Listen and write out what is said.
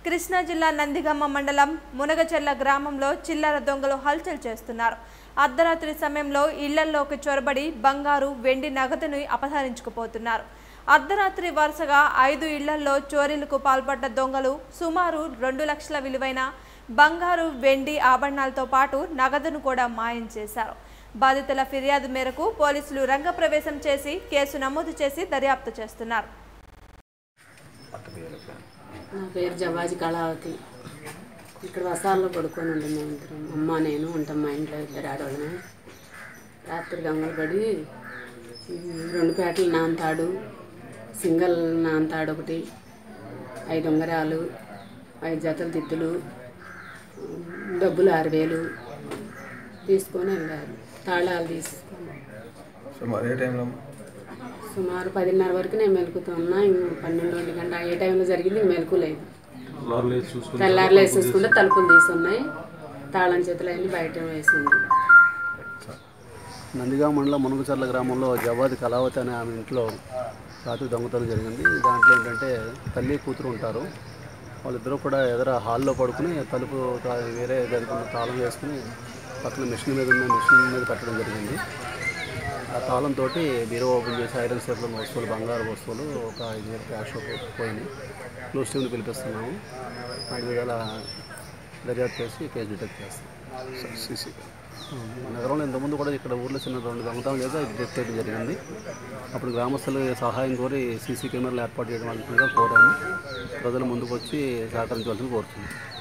కృష్ణా జిల్లా నందిగమ్మ మండలం మునగచెర్ల గ్రామంలో చిల్లర దొంగలు హల్చల్ చేస్తున్నారు అర్ధరాత్రి సమయంలో ఇళ్లల్లోకి చొరబడి బంగారు వెండి నగదుని అపహరించుకుపోతున్నారు అర్ధరాత్రి వరుసగా ఐదు ఇళ్లల్లో చోరీలకు పాల్పడ్డ దొంగలు సుమారు రెండు లక్షల విలువైన బంగారు వెండి ఆభరణాలతో పాటు నగదును కూడా మాయం చేశారు బాధితుల ఫిర్యాదు మేరకు పోలీసులు రంగప్రవేశం చేసి కేసు నమోదు చేసి దర్యాప్తు చేస్తున్నారు నా పేరు జవాజి కళావతి ఇక్కడ వసాల్లో పడుకొని ఉండే మేము ఇద్దరం అమ్మ నేను ఉంటాం మా ఇంట్లో ఇద్దరు ఆడవాళ్ళమే రాత్రి గంగలు పడి ఉమ్, రెండు పేటలు నాంతాడు సింగల్ నాంతాడు ఒకటి ఐదు ఉంగరాలు ఐదు జతల దిద్దులు ఉమ్, డబ్బులు ఆరు వేలు తీసుకొని వెళ్ళారు తాళాలు తీసుకొని సుమారు ఏ టైంలో సుమారు పదిన్నర వరకు నేను మెలుకుతున్నా ఇంక పన్నెండు ఒంటి గంట ఏ టైంలో జరిగింది ఇంక మెలకు లేదు తెల్లారులు వేసేసుకుంటే తలుపులు తీసున్నాయి తాళం చేతులు అన్ని బయట వేసింది నందిగా మండలం మునుగుచర్ల గ్రామంలో జవాది కళావతి అనే ఆమె ఇంట్లో రాత్రి దొంగతనం జరిగింది దాంట్లో ఏంటంటే తల్లి కూతురు ఉంటారు వాళ్ళిద్దరూ కూడా ఎదుర హాల్లో పడుకుని తలుపు తా- వేరే గదికున్న తాళం వేసుకుని పక్కన మిషన్ మీద ఉన్న మిషన్ మీద పెట్టడం జరిగింది ఆ తాళంతో బీరో ఓపెన్ చేసి ఐరన్ షేప్లో ఉన్న వస్తువులు బంగారు వస్తువులు ఒక ఐదు వేలు క్యాష్ పోయినాయి క్లోజ్ టీమ్ని పిలిపిస్తున్నాము అన్ని విధాల దర్యాప్తు చేసి కేసు డిటెక్ట్ చేస్తాం సీసీ నగరంలో ఇంతకుముందు కూడా ఇక్కడ ఊర్లో చిన్న రెండు దొంగతనం లేదా డిటెక్ట్ చేయడం జరిగింది అప్పుడు గ్రామస్తులు సహాయం కోరి సీసీ కెమెరాలు ఏర్పాటు చేయడం వల్ల కోరాము ప్రజలు ముందుకు వచ్చి సహకరించవలసిన కోరుతున్నాం